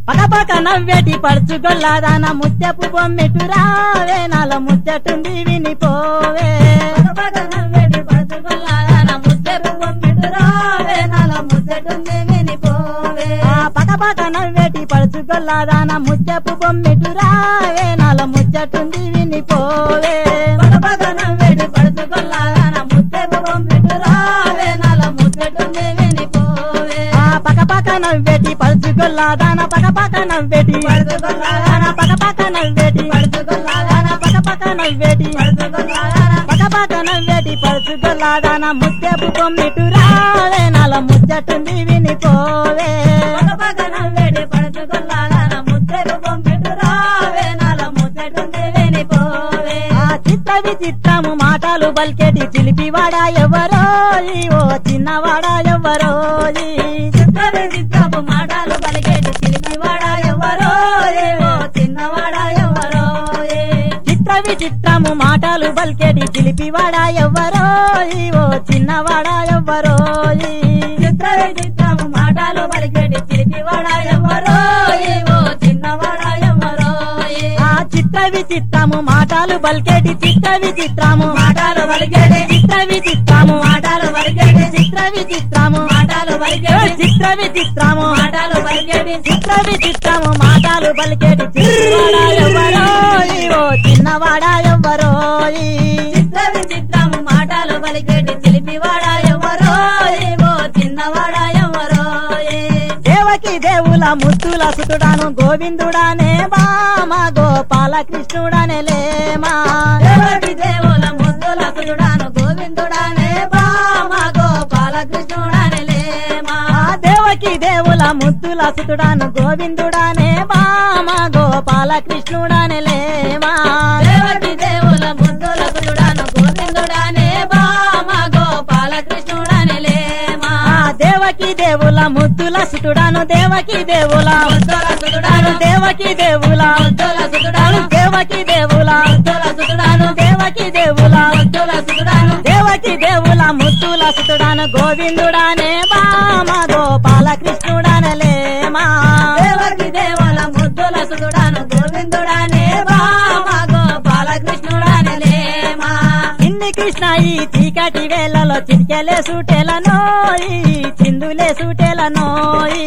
పకపక నవ్వేటి పడుచుగొల్లాదాన ముత్యపు బొమ్మెటురా వేనాల ముచ్చటుంది వినిపోవే పగపగ నవ్వేటి పడుచుకొల్లాదాన ముద్దెపు బొమ్మెటురా వేనాల ముద్దటుంది వినిపోవే. ఆ పకపక నవ్వేటి పడుచుగొల్లాదాన ముత్యపు బొమ్మెటురా వేనాల ముచ్చటుంది వినిపోవే పగపగ నవ్వేటి పడుచుకొల్లాదాన ముద్దెపు బొమ్మెటురా వేనాల ముద్దటుంది వినిపోవే. ఆ పకపక నవ్వేటి పడుచుగొల్లాదాన పకపక నవ్వేటి పడుచుకొల్లాదాన పకపక నవ్వేటి పడుచుకొల్లాదాన పకపక నవ్వేటి పడుచుకొల్లాదాన పకపక నవ్వేటి పడుచుగొల్లాదాన ముత్యపు బొమ్మెటురా వేనాల ముచ్చటుంది వినిపోవే పగపగ నవ్వేటి పడుచుకొల్లాదాన ముద్దెపు బొమ్మెటురా వేనాల ముద్దటుంది వినిపోవే. ఆ చిత్ర విచిత్రము మాటలు బల్కెటి చిలిపివాడా ఎవరో ఈ ఓ చిన్నవాడా ఎవరో ఈ. చిత్ర విచిత్రపు మాటలు పలికేటి చిలిపివాడా ఎవరో ఏవో చిన్నవాడా ఎవరో ఏ. చిత్ర విచిత్రము మాటలు బల్కెటి చిలిపివాడా ఎవరో ఈ ఓ చిన్నవాడా ఎవరో ఈ. చిత్ర విచిత్రపు మాటలు పలికేటి చిలిపివాడా ఎవరో ఏవో చిన్నవాడా ఎవరో ఏ. ఆ చిత్ర విచిత్రము మాటలు బల్కెటి చిత్ర విచిత్రము మాటలు పలికేటి చిత్ర విచిత్రము మాటలు పలికేటి చిత్ర విచిత్రము మాటలు ఏ పలికేటి చిత్ర విచిత్రము మాటలు పలికేటి చిత్ర విచిత్రము మాటలు బలికేటి చిన్నవాడా ఎవరో ఈ ఓ చిన్నవాడా ఎవరో ఈ. చిత్ర విచిత్రము మాటలు పలికేటి చిలిపివాడా ఎవరో ఏవో చిన్నవాడా ఎవరో ఏ. దేవకి దేవుల ముద్దుల సుతుడాను గోవిందుడానే బామ గోపాల కృష్ణుడనే లేమా దేవకి దేవుల ముద్దుల సుడుడాను గోవిందుడానే బామ గోపాల కృష్ణుడానే లేమా ఆ దేవకి దేవుల ముద్దుల సుతుడాను గోవిందుడానే బామ గోపాల కృష్ణుడనే లేమా దేవకి దేవుల ముద్దుల సుడుడాను గోవిందుడానే బామ గోపాల కృష్ణుడానే లేమా ఆ దేవకి దేవుల ముద్దుల సుతుడాను దేవకి దేవుల ముద్దుల సుడుడాను దేవకి దేవుల ముద్దుల సుడుడాను దేవకి దేవుల ముద్దుల సుడుడాను దేవకి దేవుల ముద్దుల సుడుడాను దేవకి దేవుల ముద్దుల సుతుడాను గోవిందుడానే బామ గోపాల కృష్ణుడనలేమా దేవకి దేవుల ముద్దుల సుడుడాను గోవిందుడానే బామ గోపాల కృష్ణుడానే లేమా ఇన్ని కృష్ణ ఈ చీకటి వేళలో చిటికెలే సూటెలనోయి చిందులే సూటెలనోయి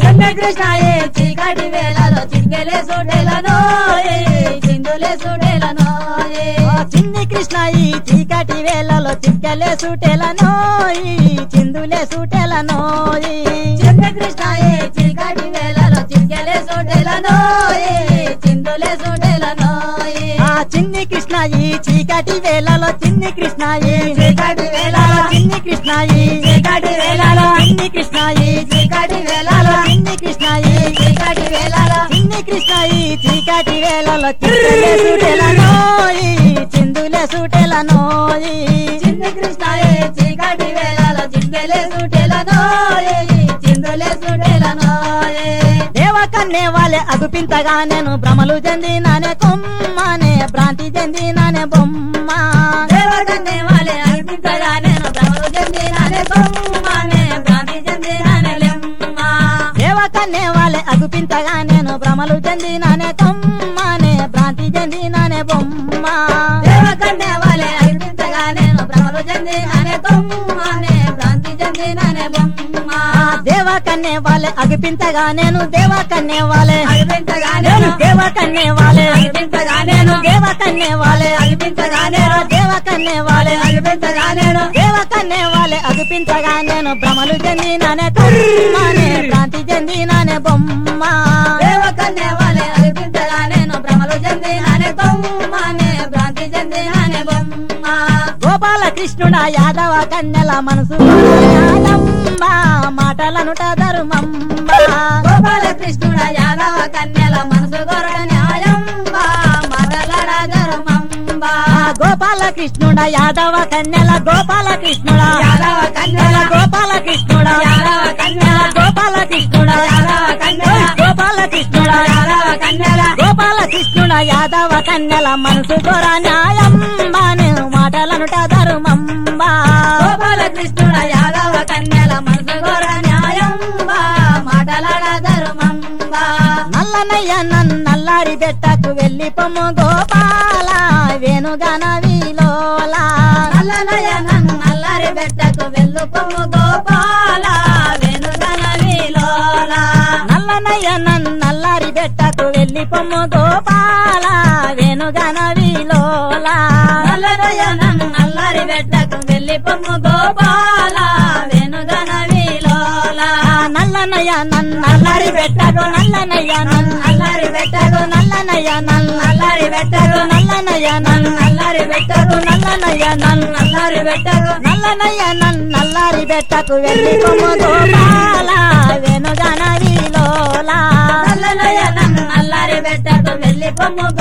కృష్ణయే చీకటి వేళలో చిక్కెలే సుడెలను చిందులే సుడెలను ఓ చిన్ని కృష్ణ ఈ చీకటి వేళలో చిటికెలే సూటెలనోయి చిందులే సూటెలనోయి చిన్న కృష్ణయే చీకటి వేళలో చిక్కెలే సుడెలను చిందులే సుడెలను ఆ చిన్ని కృష్ణ ఈ చీకటి వేళలో చిన్ని కృష్ణ ఈ చీకటి వేళలో చిన్ని కృష్ణ ఈ చీకటి వేళలో చిన్ని కృష్ణ ఈ చీకటి వేళలో చిన్ని కృష్ణ ఈ చీకటి వేళలో చిన్ని కృష్ణ ఈ చీకటి వేళలో చిందులే సూటెలనోయి చిందులే సూటెలనోయి చిన్న కృష్ణయే చీకటి వేళలో చిక్కెలే సుడెలను చిందులే సుడెలను దేవకన్నే వాళ్ళే అగుపింతగా నేను భ్రమలు చెందినానే కొమ్మనే భ్రాంతి చెందినానే బొమ్మ దేవతన్నే వాలే అర్పించగా నేను బ్రహ్మలు చెందినానే బొమ్మనే భ్రాంతి చెందినానే లెమ్మ దేవకన్నే వాళ్ళే అగుపింతగా నేను భ్రమలు చెందినానే కొమ్మనే భ్రాంతి చెందినానే బొమ్మ దేవకన్నే వాలే అర్పించగా నేను బ్రహ్మలు చెందినానే బొమ్మనే భ్రాంతి చెందినానే బొమ్మ ఆ దేవకన్నే వాళ్ళే అగుపింతగా నేను దేవకన్నే వాళ్ళే అర్పించగా నేను నేను దేవకన్నే వాళ్ళే అర్పించగా నేను దేవకన్నే వాళ్ళే అర్పించగా నేను దేవకన్నే వాళ్ళే అర్పించగా నేను దేవకన్నే వాళ్ళే అగుపించగా నేను భ్రమలు చెందినానే కొమ్మనే భ్రాంతి చెందినానే బొమ్మ దేవకన్నే వాలే అర్పించగా నేను భ్రమలు చెందినానే బొమ్మనే భ్రాంతి చెందినానే బొమ్మ గోపాల కృష్ణుడ యాదవ కన్నెల మనసు యాదమ్మ మాటలనుట ధర్మంబ గోపాల కృష్ణుడ యాదవ కన్యల మనసు గొరడ న్యాయంబ మరలడ ధర్మంబ ఆ గోపాల కృష్ణుడ యాదవ కన్నెల గోపాల కృష్ణుడ యాదవ కన్యల గోపాల కృష్ణుడ యాదవ కన్యల గోపాల కృష్ణుడ యాదవ కన్యల గోపాల కృష్ణుడ యాదవ కన్యల గోపాల కృష్ణుడ యాదవ కన్నెల మనసు గొర న్యాయంబ నేను మాటలనుట ధర్మంబ గోపాల కృష్ణుడ యాదవ కన్యల మనసు గొర న్యాయంబ మాటలడ ధర్మంబ నల్లనయ్య నన్నల్లారి బెట్టకు వెళ్ళి పొమ్ము గోపాల వేణుగన వీలోలా నల్లనయ నన్ను నల్లరి బెట్టకు వెళ్ళు పొమ్ము గోపాల వెనుగన విలోల నల్లనయ్య నన్నల్లారి బెట్టకు వెళ్ళి పొమ్ము గోపాల వేణుగన వీలోలా నల్లనయ నన్ను నల్లరి బెట్టకు వెళ్ళి పొమ్ము గోపాల వెనుగన విలోల నల్లనయ్య నన్నల్లారి బెట్టకు నల్లనయ్య నల్లరి బెట్టకు నల్లనయ్య నల్లరి బెట్టకు నల్లనయ్య నల్ల నల్లరి బెట్టకు నల్లనయ్య నల్ల నల్లరి బెట్టకు నల్లనయ్య నల్లరి బెట్టకు వెళ్ళి పొమ్ము గోపాల వెనుగన వీలోలా నల్లనయ నన్ను నల్లరి బెట్టకు వెళ్ళి పొమ్ము